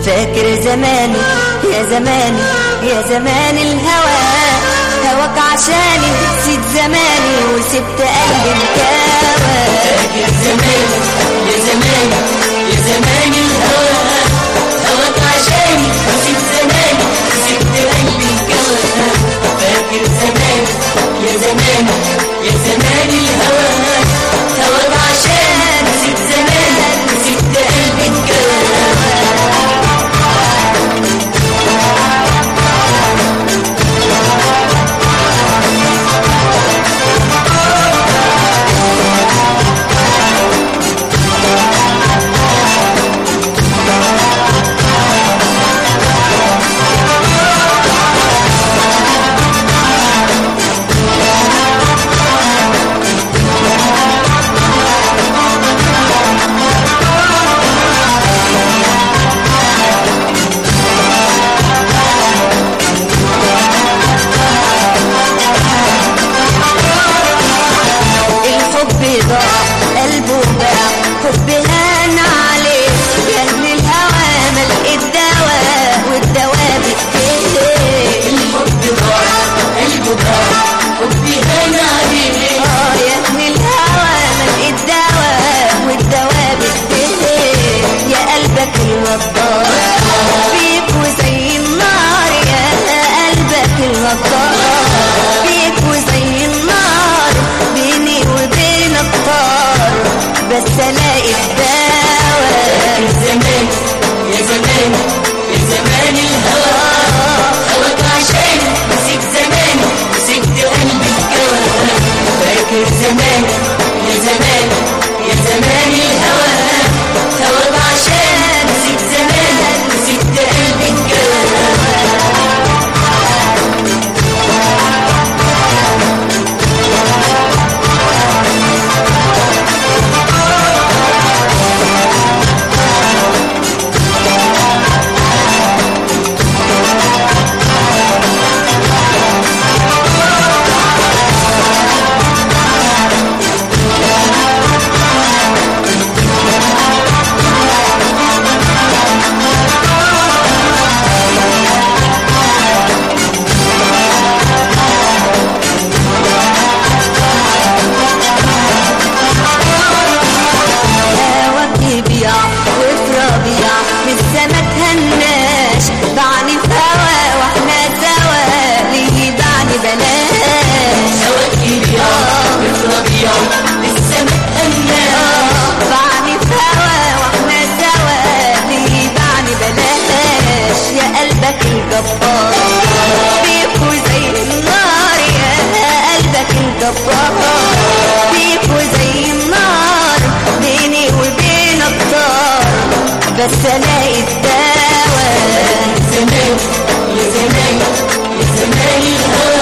فاكر زماني يا زماني يا زمان الهوى هواك عشاني نسيت زماني وسبت قلبي مكاوى فاكر زماني يا زماني يا زماني الهوى هواك عشاني نسيت زماني وسبت قلبي الجوى فاكر زماني يا زماني يا زماني الهوى هواك عشاني نسيت زماني وسبت قلبي الجوى الحب ضاع قلبه باع حب هان عليه يا اهل الهوى ملقيت دواء والدواء بإيديه الحب ضاع قلبه ضاع حبي هان عليه اه يا اهل الهوى ملقيت دواء والدواء بإيديه يا قلبك الوضار فيك وزي النار يا قلبك الوضار فيك وزي النار بيني وبينك طار بس الاقي الدواء يا زمان يا زمان يا زمان الهوى هواك عشان نسيت زمان وسبت قلبي الجوى فاكر زمان يا زمان يا زمان الهوى هواك عشان نسيت زمان وسبت قلبي الجوى هواك يبيع وفي ربيع لسه ما تهناش بعني في هوا واحنا سوا ليه بعني بلاش هواك يبيع في الربيع لسه ما تهناش بعني في هوا واحنا سوا ليه بعني بلاش يا قلبك الجبار فيكو زي النار يا قلبك الجبار فيكو زي النار بيني وبينك طار بس الاقي الدواء زمان يا زمان يا زمان الهوى